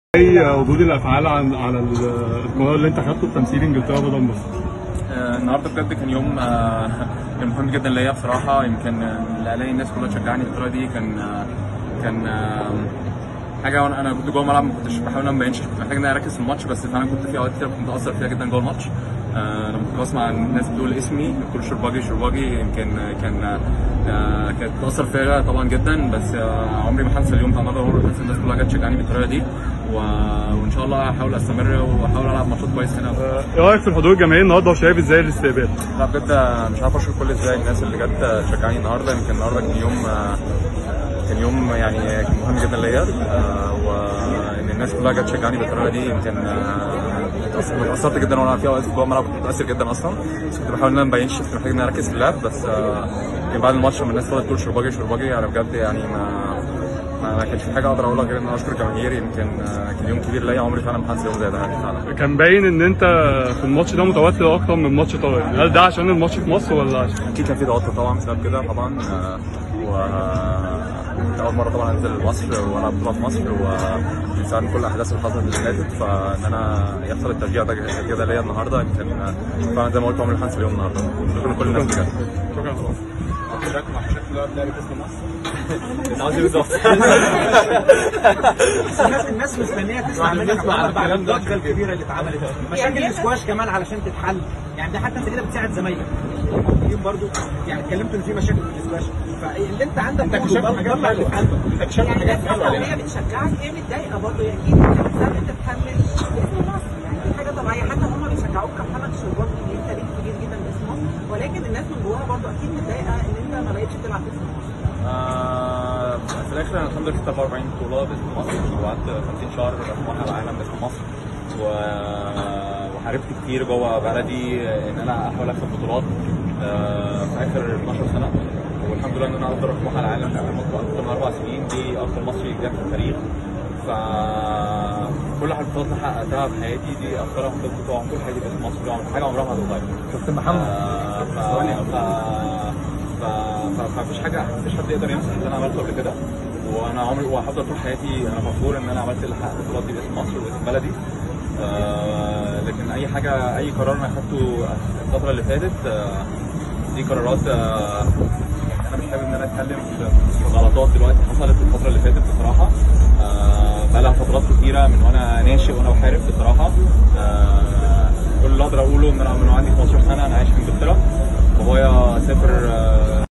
اي ردود الافعال عن على القرار اللي انت خدته بتمثيل انجلترا بدل مصر آه، النهارده بجد كان يوم آه، كان مهم جدا ليا بصراحه يمكن آه، اللي الاقي الناس كلها تشجعني بالطريقه دي كان آه، كان آه، حاجه وانا انا كنت جوه الملعب ما كنتش بحاول ان انا ما بينش كنت محتاج ان انا اركز في الماتش بس فعلا كنت في اوقات كتير كنت اثر فيها جدا جوه الماتش آه، لما كنت بسمع الناس بتقول اسمي بتقول شرباجي شرباجي يمكن آه، كان آه، كانت بتاثر فيا طبعا جدا بس آه، عمري ما هنسى اليوم بتاع النهارده عمري ما هنسى الناس كلها جت تشجعني بالطريقه دي و... وان شاء الله هحاول استمر واحاول العب ماتشات كويس هنا ايه رايك في الحضور الجماهيري النهارده وشايف ازاي الاستقبال؟ لا بجد مش عارف اشكر كل ازاي الناس اللي جت تشجعني النهارده يمكن النهارده كان يوم كان يوم يعني كان مهم جدا ليا آه، وان الناس كلها جت تشجعني بالطريقه دي يمكن آه، اتأثرت اتأثرت جدا وانا في اوقات جوه الملعب كنت متاثر جدا اصلا بس كنت بحاول ان انا ما ابينش كنت محتاج ان انا اركز في اللعب بس آه، يمكن بعد الماتش لما الناس فضلت تقول شرباجي شرباجي انا بجد يعني ما ما ما كانش في حاجه اقدر اقولها غير ان انا اشكر الجماهير يمكن آه، كان يوم كبير ليا عمري فعلا ما هنسى يوم زي ده يعني فعلا كان باين ان انت في الماتش ده متوتر اكتر من ماتش طارق هل ده عشان الماتش في مصر ولا عشان اكيد كان في توتر طبعا بسبب كده طبعا آه، و كنت اول مره طبعا انزل مصر والعب بطوله في مصر ومن ساعه كل الاحداث اللي حصلت اللي فاتت فان انا يحصل التشجيع ده كده ليا النهارده يمكن آه، فعلا زي ما قلت عمري ما هنسى اليوم النهارده شكرا لكل الناس بجد شكرا الناس الناس مستنيه تسمع منك النهارده بعد الضجه الكبيره اللي اتعملت مشاكل السكواش كمان علشان تتحل يعني ده حتى انت كده بتساعد زمايلك الموجودين برضو يعني اتكلمتوا ان في مشاكل في السكواش فاللي انت عندك انت اكتشفت حاجات حلوه انت اكتشفت يعني حاجات الناس حلوه لو هي بتشجعك هي متضايقه برضه هي اكيد انت بتساعد انت تكمل باسم مصر يعني دي حاجه طبيعيه حتى هم بيشجعوك كمحمد شربات اللي انت ليك كبير جدا باسم مصر ولكن الناس من جواها برضه اكيد متضايقه ان انت ما بقتش تلعب باسم مصر آه، في الاخر انا الحمد لله كسبت 44 بطوله باسم مصر وقعدت 50 شهر بروح على العالم باسم مصر و... وحاربت كتير جوه بلدي ان انا احاول اكسب بطولات آه، في اخر 12 سنه والحمد لله ان انا اقدر اروح على العالم في اكتر من اربع سنين دي اكتر مصري جت في التاريخ ف كل حاجه البطولات اللي حققتها في حياتي دي اكترها بطولات طبعا طول حياتي باسم مصر عمر- حاجه عمرها ما هتتغير كابتن محمد آه، ف ف ف ف- فمفيش حاجه مفيش حد يقدر يمسح اللي انا عملته قبل كده وانا عمري وهفضل طول حياتي انا فخور ان انا عملت اللي حققت البطولات دي باسم مصر وباسم بلدي آه، لكن اي حاجه اي قرار انا اخدته الفتره اللي فاتت آه، دي قرارات آه، انا مش حابب ان انا اتكلم في- في غلطات دلوقتي حصلت الفتره اللي فاتت بصراحه آه، بقى لها فترات كتيره من وانا ناشئ وانا بحارب بصراحه آه، كل اللي اقدر اقوله ان انا من وأنا عندي 15 سنه انا عايش في انجلترا بابايا سافر آه،